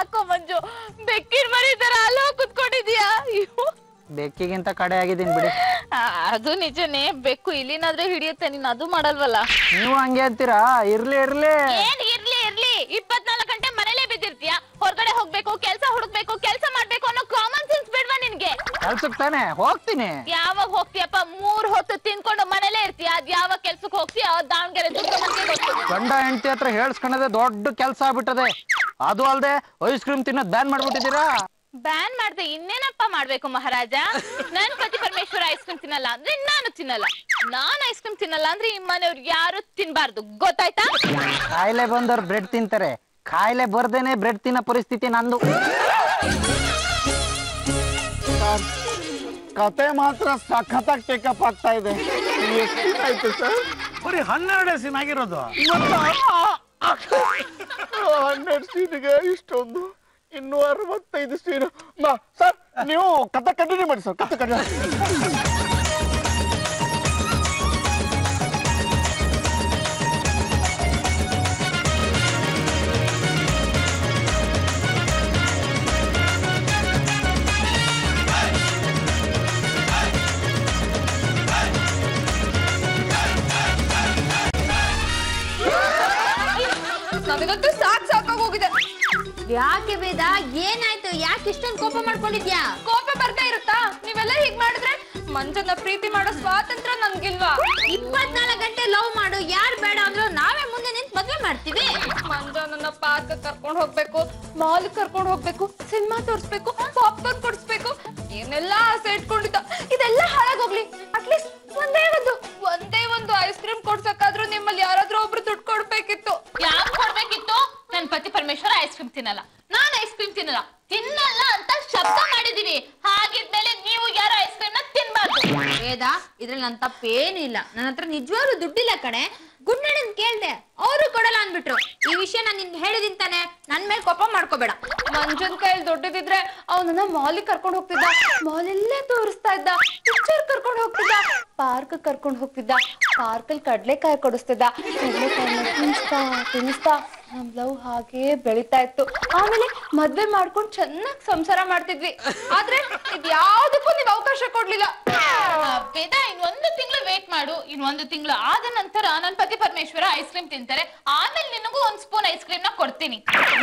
ಯಾಕೋ ಮಂಜು ಬೆಕ್ಕಿನ ಮರಿ ತರ ಅಲ್ಲೋ ಕುತ್ಕೊಂಡಿದ್ಯಾ ಅಯ್ಯೋ. ಬೆಕ್ಕಿಗಿಂತ ಕಡೆ ಆಗಿದ್ದೀನಿ ಬಿಡಿ ಆ, ಅದು ನಿಜನೇ ಬೆಕ್ಕು ಇಲ್ಲಿನಾದ್ರೆ ಹಿಡಿಯುತ್ತೆ ನೀನ್ ಅದು ಮಾಡಲ್ವಲ್ಲ ನೀವು ಹಂಗೆ ಅಂತೀರಾ ಇರ್ಲಿ ಇರ್ಲಿ ಏನ್ ಇರ್ಲಿ ಇರ್ಲಿ ಇಪ್ಪತ್ನಾಲ್ಕು ಗಂಟೆ ಮನೇಲೇ ಬಿದ್ದಿರ್ತೀಯ ಹೊರಗಡೆ ಹೋಗ್ಬೇಕು ಕೆಲ್ಸ ಹುಡುಕ್ಬೇಕು ಕೆಲ್ಸ ಮಾಡ್ಬೇಕು ಅನ್ನೋ ಕಾಮನ್ ಸೆನ್ಸ್ ಬಿಡ್ವಾ ನಿನ್ಗೆ ಕೆಲ್ಸಕ್ ತಾನೆ ಹೋಗ್ತೀನಿ ಯಾವಾಗ ಹೋಗ್ತೀಯಪ್ಪ ಮೂರ್ ಹೊತ್ತು ತಿನ್ಕೊಂಡು ಮನೇಲೇ ಇರ್ತೀಯ ಅದ್ ಯಾವಾಗ ಕೆಲ್ಸಕ್ಕೆ ಹೋಗ್ತೀಯ ದಾವಣಗೆರೆ ದುರ್ಗಮ್ಮನ್ಗೆ ಗೊತ್ತು ಗಂಡ ಹೆಂಡತಿ ಹತ್ರ ಹೇಳ್ಸ್ಕೊಳದೆ ದೊಡ್ಡ ಕೆಲ್ಸ ಆಗ್ಬಿಟ್ಟದೆ ಅದು ಅಲ್ದೆ ಐಸ್ ಕ್ರೀಮ್ ತಿನ್ನೋದ್ ಬ್ಯಾನ್ ಮಾಡ್ಬಿಟ್ಟಿದ್ದೀರಾ ಬ್ಯಾನ್ ಮಾಡ್ದೆ ಇನ್ನೇನಪ್ಪ ಮಾಡ್ಬೇಕು ಮಹಾರಾಜ ನನ್ ಪತಿ ಪರಮೇಶ್ವರ ಐಸ್ ಕ್ರೀಮ್ ತಿನ್ನಲ್ಲ ಅಂದ್ರೆ ನಾನು ತಿನ್ನಲ್ಲ ನಾನ್ ಐಸ್ ಕ್ರೀಮ್ ತಿನ್ನಲ್ಲ ಅಂದ್ರೆ ಈ ಮನೆಯವ್ರು ಯಾರು ತಿನ್ಬಾರ್ದು ಗೊತ್ತಾಯ್ತಾ ಕಾಯಿಲೆ ಬಂದವ್ರು ಬ್ರೆಡ್ ತಿಂತಾರೆ ಕಾಯಿಲೆ ಬರ್ದೇನೆ ಬ್ರೆಡ್ ತಿನ್ನೋ ಪರಿಸ್ಥಿತಿ ನಂದು ಕತೆ ಮಾತ್ರ ಸಖತ್ತಾಗಿ ಟೇಕಪ್ ಆಗ್ತಾ ಇದೆ ಆಯ್ತು ಸರ್ ಬರೀ ಹನ್ನೆರಡೇ ಸೀನ್ ಆಗಿರೋದು ಹನ್ನೆರಡು ಸೀನಿಗೆ ಇಷ್ಟೊಂದು ಇನ್ನೂ ಅರವತ್ತೈದು ಸೀನ್ ಸರ್ ನೀವು ಕತೆ ಕಂಟಿನ್ಯೂ ಮಾಡಿ ಸರ್ ಕತೆ ಕಂಟಿನ್ಯೂ ನನಗಂತೂ ಸಾಕ್ ಸಾಕಾಗ್ ಹೋಗಿದೆ ಯಾಕೆ ವೇದ ಏನಾಯ್ತು ಯಾಕೆ ಇಷ್ಟೊಂದು ಕೋಪ ಮಾಡ್ಕೊಂಡಿದ್ಯಾ ಕೋಪ ಬರ್ತಾ ಇರುತ್ತಾ ನೀವೆಲ್ಲ ಹೀಗ್ ಮಾಡಿದ್ರೆ ಮಂಜನ್ನ ಪ್ರೀತಿ ಮಾಡೋ ಸ್ವಾತಂತ್ರ್ಯ ನನ್ಗಿಲ್ವಾ ಇಪ್ಪತ್ನಾಲ್ಕು ಗಂಟೆ ಲವ್ ಮಾಡು ಯಾರು ಬೇಡ ಅಂದ್ರು ನಾವೇ ಮುಂದೆ ನಿಂತು ಮದ್ವೆ ಮಾಡ್ತೀವಿ ಮಂಜ ನನ್ನ ಪಾರ್ಕ್ ಕರ್ಕೊಂಡ್ ಹೋಗ್ಬೇಕು ಮಾಲ್ ಕರ್ಕೊಂಡ್ ಹೋಗ್ಬೇಕು ಸಿನಿಮಾ ತೋರ್ಸ್ಬೇಕು ಪಾಪ್ಕಾರ್ನ್ ಕೊಡಿಸ್ಬೇಕು ಏನೆಲ್ಲ ಆಸೆ ಇಟ್ಕೊಂಡಿದ್ದ ಇದೆಲ್ಲ ಹಾಳಾಗೋಗ್ಲಿ ಅಟ್ಲೀಸ್ಟ್ ಒಂದೇ ಒಂದು ಒಂದೇ ಒಂದು ಐಸ್ ಕ್ರೀಮ್ ಕೊಡ್ಸಕ್ಕಾದ್ರೂ ನಿಮ್ಮಲ್ಲಿ ಯಾರಾದ್ರೂ ಒಬ್ರು ದುಡ್ಡು ಕೊಡ್ಬೇಕಿತ್ತು ಯಾಕೆ ಕೊಡ್ಬೇಕಿತ್ತು ನನ್ ಪತಿ ಪರಮೇಶ್ವರ ಐಸ್ ಕ್ರೀಮ್ ತಿನ್ನಲ್ಲ ನಾನ್ ಐಸ್ ಕ್ರೀಮ್ ತಿನ್ನಲ್ಲ ತಿನ್ನಲ್ಲ ಅಂತ ಶಬ್ದ ಮಾಡಿದೀವಿ ಹಾಗಿದ್ಮೇಲೆ ನೀವು ಯಾರು ಐಸ್ ಕ್ರೀಮ್ ನ ತಿನ್ಬಾರ್ದು ವೇದ ಇದ್ರಲ್ಲಿ ನನ್ ತಪ್ಪೇನು ಇಲ್ಲ ನನ್ನ ಹತ್ರ ನಿಜವಾಗ್ಲೂ ದುಡ್ಡಿಲ್ಲ ಕಣೆ ಗುಡ್ನಣ್ಣನ್ ಕೇಳ್ದೆ ಅವರು ಕೊಡಲ್ಲ ಅಂದ್ಬಿಟ್ರು ಈ ವಿಷಯ ನಾನು ನಿನ್ಗೆ ಹೇಳಿದೀನಿ ತಾನೆ ನನ್ ಮೇಲೆ ಕೋಪ ಮಾಡ್ಕೋಬೇಡ ಮಂಜನ್ ಕೈಯಲ್ಲಿ ದುಡ್ಡಿದ್ರೆ ಅವನನ್ನ ಮಾಲಿಗೆ ಕರ್ಕೊಂಡು ಹೋಗ್ತಿದ್ದ ಮಾಲೆಲ್ಲೇ ತೋರಿಸ್ತಾ ಇದ್ದ ಪಿಕ್ಚರ್ ಕರ್ಕೊಂಡು ಹೋಗ್ತಿದ್ದ ಪಾರ್ಕ್ ಕರ್ಕೊಂಡು ಹೋಗ್ತಿದ್ದ ಪಾರ್ಕಲ್ಲಿ ಕಡ್ಲೆಕಾಯಿ ಕೊಡಿಸ್ತಿದ್ದ ಕಡ್ಲೆಕಾಯಿನ ತಿನ್ಸ್ತಾ ತಿನ್ಸ್ತಾ ನಮ್ ಲವ್ ಹಾಗೆ ಬೆಳಿತಾ ಇತ್ತು ಆಮೇಲೆ ಮದ್ವೆ ಮಾಡ್ಕೊಂಡು ಚೆನ್ನಾಗಿ ಸಂಸಾರ ಮಾಡ್ತಿದ್ವಿ ಆದ್ರೆ ಇದ್ಯಾವ್ದಕ್ಕೂ ನೀವ್ ಅವಕಾಶ ಕೊಡ್ಲಿಲ್ಲ ವೇದ ಇನ್ನೊಂದು ತಿಂಗಳು ವೇಟ್ ಮಾಡು ಇನ್ನೊಂದು ತಿಂಗಳು ಆದ ನಂತರ ನನ್ ಪತಿ ಪರಮೇಶ್ವರ ಐಸ್ ಕ್ರೀಮ್ ತಿಂತಾರೆ ಆಮೇಲೆ ನಿನಗೂ ಒಂದ್ ಸ್ಪೂನ್ ಐಸ್ ಕ್ರೀಮ್ ನ ಕೊಡ್ತೀನಿ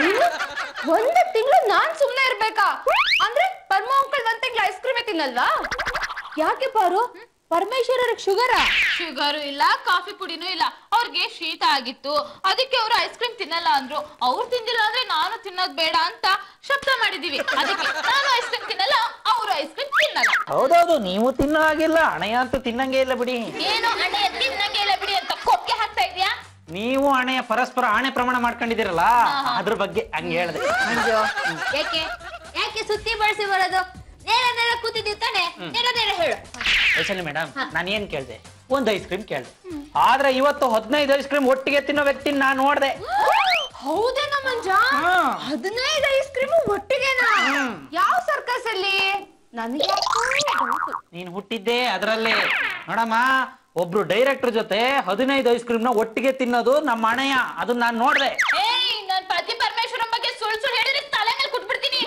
ಒಂದು ತಿಂಗಳು ನಾನ್ ಸುಮ್ನೆ ಇರ್ಬೇಕಾ ಅಂದ್ರೆ ಪರ್ಮ ಅಂಕಲ್ ಒಂದ್ ತಿಂಗಳು ಐಸ್ ಕ್ರೀಮೇ ತಿನ್ನಲ್ವಾ ಯಾಕೆ ಪಾರು ಪರಮೇಶ್ವರರಿಗೆ ಶುಗರ ಶುಗರು ಇಲ್ಲ ಕಾಫಿ ಪುಡಿನೂ ಇಲ್ಲ ಅವ್ರಿಗೆ ಶೀತ ಆಗಿತ್ತು ಅದಕ್ಕೆ ಅವ್ರು ಐಸ್ ಕ್ರೀಮ್ ತಿನ್ನಲ್ಲ ಅಂದ್ರು ಅವ್ರು ತಿಂದಿಲ್ಲ ಅಂದ್ರೆ ನಾನು ತಿನ್ನೋದ್ ಬೇಡ ಅಂತ ಶಬ್ದ ಮಾಡಿದೀವಿ ಅದಕ್ಕೆ ನಾನು ಐಸ್ ಕ್ರೀಮ್ ತಿನ್ನಲ್ಲ ಅವ್ರು ಐಸ್ ಕ್ರೀಮ್ ತಿನ್ನಲ್ಲ ಹೌದೌದು ನೀವು ತಿನ್ನೋ ಹಾಗಿಲ್ಲ ಹಣೆಯ ಅಂತೂ ತಿನ್ನಂಗೆ ಇಲ್ಲ ಬಿಡಿ ಏನು ಅಣ್ಣ ತಿನ್ನಂಗೆ ಇಲ್ಲ ಬಿಡಿ ಅಂತ ಕೊಕ್ಕೆ ಹಾಕ್ತಾ ಇದ್ಯಾ ನೀವು ಹಣೆಯ ಪರಸ್ಪರ ಹಣೆ ಪ್ರಮಾಣ ಮಾಡ್ಕೊಂಡಿದ್ದೀರಲ್ಲ ಅದ್ರ ಬಗ್ಗೆ ಹಂಗೆ ಹೇಳ್ದೆ ಮಂಜು ಯಾಕೆ ಯಾಕೆ ಸುತ್ತಿ ಬಳಸಿ ಬರೋದು ನೇರ ನೇರ ಕೂತಿದ್ದೀವಿ ತಾನೆ ನೇರ ನೇರ ಹೇಳು ವೈಶಾಲಿ ಮೇಡಮ್ ನಾನು ಏನ್ ಕೇಳ್ದೆ ಒಂದ್ ಐಸ್ ಕ್ರೀಮ್ ಕೇಳ್ದೆ ಆದ್ರೆ ಇವತ್ತು ಹದಿನೈದು ಐಸ್ ಕ್ರೀಮ್ ಒಟ್ಟಿಗೆ ತಿನ್ನೋ ವ್ಯಕ್ತಿ ನಾನ್ ನೋಡ್ದೆ ಹೌದೇನೋ ಮಂಜ ಹದಿನೈದು ಐಸ್ ಕ್ರೀಮ್ ಒಟ್ಟಿಗೆನಾ ಯಾವ ಸರ್ಕಸ್ ಅಲ್ಲಿ ನನಗೆ ನೀನ್ ಹುಟ್ಟಿದ್ದೆ ಅದರಲ್ಲಿ ನೋಡಮ್ಮ ಒಬ್ರು ಡೈರೆಕ್ಟರ್ ಜೊತೆ ಹದಿನೈದು ಐಸ್ ಕ್ರೀಮ್ ನ ಒಟ್ಟಿಗೆ ತಿನ್ನೋದು ನಮ್ಮ ಹಣೆಯ ಅದನ್ನ ನಾನ್ ನೋಡ್ದೆ ಏಯ್ ನನ್ ಪತಿ ಪರಮೇಶ್ವರನ್ ಬಗ್ಗೆ ಸುಳ್ಳು ಸುಳ್ಳು ಹೇಳಿದ್ರೆ ತಲೆ ಮೇಲೆ ಕುಟ್ಬಿಡ್ತೀನಿ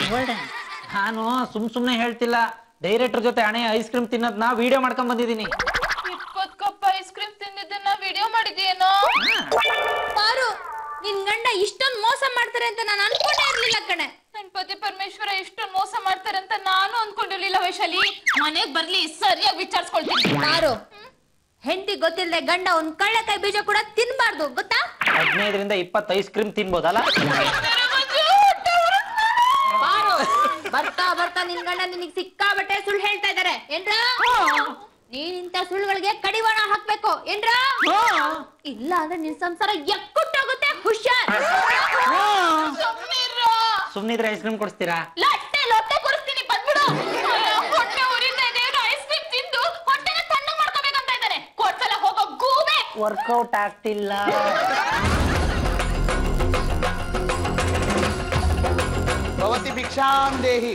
ನಾನು ಸುಮ್ ಸುಮ್ನೆ ಹೇಳ್ತಿಲ್ಲ ಡೈರೆಕ್ಟರ್ ಜೊತೆ ಹಣೆಯ ಐಸ್ ಕ್ರೀಮ್ ತಿನ್ನೋದ್ನ ವಿಡಿಯೋ ಮಾಡ್ಕೊಂಡ್ ಬಂದಿದ್ದೀನಿ ಇಪ್ಪತ್ ಕಪ್ ಐಸ್ ಕ್ರೀಮ್ ತಿಂದಿದ್ದನ್ನ ವಿಡಿಯೋ ಮಾಡಿದ್ಯೇನೋ ಪಾರು ನಿನ್ ಗಂಡ ಇಷ್ಟೊಂದ್ ಮೋಸ ಮಾಡ್ತಾರೆ ಅಂತ ನಾನು ಅನ್ಕೊಂಡೇ ಇರ್ಲಿಲ್ಲ ಕಣೆ ನನ್ ಪತಿ ಪರಮೇಶ್ವರ ಎಷ್ಟು ಮೋಸ ಮಾಡ್ತಾರೆ ಅಂತ ನಾನು ಅನ್ಕೊಂಡಿರ್ಲಿಲ್ಲ ವೈಶಾಲಿ ಮನೆಗ್ ಬರ್ಲಿ ಸರಿಯಾಗಿ ವಿಚಾರಿಸ್ಕೊಳ್ತೀನಿ ಪಾರು ಹೆಂಡತಿ ಗೊತ್ತಿಲ್ಲದೆ ಗಂಡ ಒಂದ್ ಕಳ್ಳೆಕಾಯಿ ಬೀಜ ಕೂಡ ತಿನ್ಬಾರ್ದು ಗೊತ್ತಾ ಹದಿನೈದರಿಂದ ಇಪ್ಪತ್ತು ಐಸ್ ಕ್ರೀಮ್ ತಿನ್ಬೋದಲ್ಲ ಪಾರು ಬರ್ತಾ ಬರ್ತಾ ನಿನ್ ಗಂಡ ನಿನಗ್ ಸಿಕ್ಕಾಬಟ್ಟೆ ಸುಳ್ಳು ಹೇಳ್ತಾ ಇದಾರೆ ಏನ್ರ ನೀನ್ ಇಂಥ ಸುಳ್ಳುಗಳಿಗೆ ಕಡಿವಾಣ ಹಾಕ್ಬೇಕು ಏನ್ರ ಇಲ್ಲ ಅಂದ್ರೆ ನಿನ್ ಸಂಸಾರ ಎಕ್ಕುಟ್ಟೋಗುತ್ತೆ ಹುಷಾರ್ ಸುಮ್ನಿರು. ಸುಮ್ನಿದ್ರೆ ಐಸ್ ಕ್ರೀಮ್ ಕೊಡಿಸ್ತೀರಾ ಲಟ್ಟೆ ಲೊಟ್ಟೆ ಕೊಡಿಸ್ತೀನಿ ಬಂದ್ಬಿಡು ಅಯ್ಯೋ, ಹೊಟ್ಟೆ ಉರಿತಾ ಇದೆ ಐಸ್ ಕ್ರೀಮ್ ತಿಂದು ಹೊಟ್ಟೆನ ತಣ್ಣಗ್ ಮಾಡ್ಕೋಬೇಕಂತ ಇದ್ದಾನೆ ಕೊಡ್ಸಲ ಹೋಗೋ ಗೂಬೆ ವರ್ಕೌಟ್ ಆಗ್ತಿಲ್ಲ ಭವತಿ ಭಿಕ್ಷಾಂ ದೇಹಿ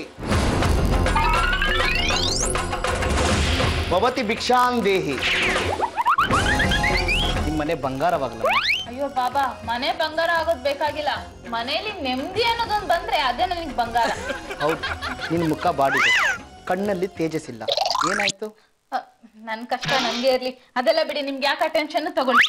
ಭವತಿ ಭಿಕ್ಷಾಂ ದೇಹಿ ನಿಮ್ಮನೆ ಬಂಗಾರವಾಗಲ್ಲ ಅಯ್ಯೋ ಅಯ್ಯೋ ಬಾಬಾ ಮನೆ ಬಂಗಾರ ಆಗೋದ್ ಬೇಕಾಗಿಲ್ಲ ಮನೇಲಿ ನೆಮ್ಮದಿ ಅನ್ನೋದೊಂದ್ ಬಂದ್ರೆ ಅದೇ ನನಗ್ ಬಂಗಾರ ಹೌದು ನಿನ್ನ ಮುಖ ಬಾಡಿದೆ ಕಣ್ಣಲ್ಲಿ ತೇಜಸ್ಸಿಲ್ಲ ಏನಾಯ್ತು ಅ, ನನ್ ಕಷ್ಟ ನನ್ಗೆ ಇರ್ಲಿ ಅದೆಲ್ಲ ಬಿಡಿ ನಿಮ್ಗೆ ಯಾಕೆ ಟೆನ್ಷನ್ ತಗೊಳ್ಳಿ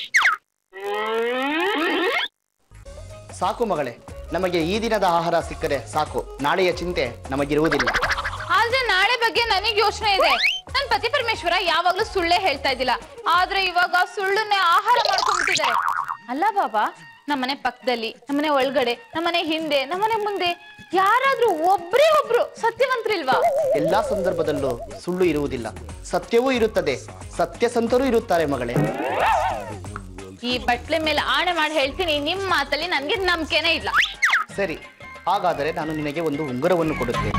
ಸಾಕು ಮಗಳೇ ನಮಗೆ ಈ ದಿನದ ಆಹಾರ ಸಿಕ್ಕರೆ ಸಾಕು ನಾಳೆಯ ಚಿಂತೆ ನಮಗಿರುವುದಿಲ್ಲ ಆದ್ರೆ ನಾಳೆ ಬಗ್ಗೆ ನನಗ್ ಯೋಚನೆ ಇದೆ ನನ್ ಪತಿ ಪರಮೇಶ್ವರ ಯಾವಾಗ್ಲೂ ಸುಳ್ಳೇ ಹೇಳ್ತಾ ಇದ್ದಿಲ್ಲ ಆದ್ರೆ ಇವಾಗ ಸುಳ್ಳನ್ನೇ ಆಹಾರ ಮಾಡ್ಕೊಂಡ್ಬಿಟ್ಟಿದ್ದಾರೆ ಅಲ್ಲ ಬಾಬಾ ನಮ್ಮನೆ ಪಕ್ಕದಲ್ಲಿ ನಮ್ಮನೆ ಒಳಗಡೆ ನಮ್ಮನೆ ಹಿಂದೆ ನಮ್ಮನೆ ಮುಂದೆ ಯಾರಾದ್ರೂ ಒಬ್ರೇ ಒಬ್ರು ಸತ್ಯವಂತರಿಲ್ವಾ ಎಲ್ಲಾ ಸಂದರ್ಭದಲ್ಲೂ ಸುಳ್ಳು ಇರುವುದಿಲ್ಲ ಸತ್ಯವೂ ಇರುತ್ತದೆ ಸತ್ಯಸಂತರೂ ಇರುತ್ತಾರೆ ಮಗಳೇ ಈ ಬಟ್ಲೆ ಮೇಲೆ ಆಣೆ ಮಾಡಿ ಹೇಳ್ತೀನಿ ನಿಮ್ ಮಾತಲ್ಲಿ ನನ್ಗೆ ನಂಬಿಕೆನೇ ಇಲ್ಲ ಸರಿ ಹಾಗಾದರೆ ನಾನು ನಿನಗೆ ಒಂದು ಉಂಗುರವನ್ನು ಕೊಡುತ್ತೇನೆ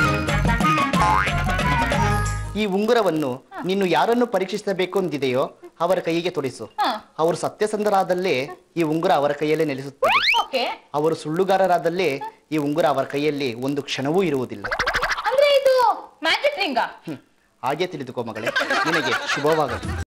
ಈ ಉಂಗುರವನ್ನು ನೀನು ಯಾರನ್ನು ಪರೀಕ್ಷಿಸಬೇಕು ಅಂದಿದೆಯೋ ಅವರ ಕೈಗೆ ತೊಡಿಸು ಹ. ಅವರು ಸತ್ಯಸಂಧರಾದಲ್ಲಿ ಈ ಉಂಗುರ ಅವರ ಕೈಯಲ್ಲೇ ನೆಲೆಸುತ್ತದೆ ಓಕೆ ಅವರು ಸುಳ್ಳುಗಾರರಾದಲ್ಲಿ ಈ ಉಂಗುರ ಅವರ ಕೈಯಲ್ಲಿ ಒಂದು ಕ್ಷಣವೂ ಇರುವುದಿಲ್ಲ ಅಂದ್ರೆ ಇದು ಮ್ಯಾಜಿಕ್ ರಿಂಗಾ ಹ್ಮ್. ಹಾಗೆ ತಿಳಿದುಕೋ ಮಗಳೇ ನಿನಗೆ ಶುಭವಾಗಲಿ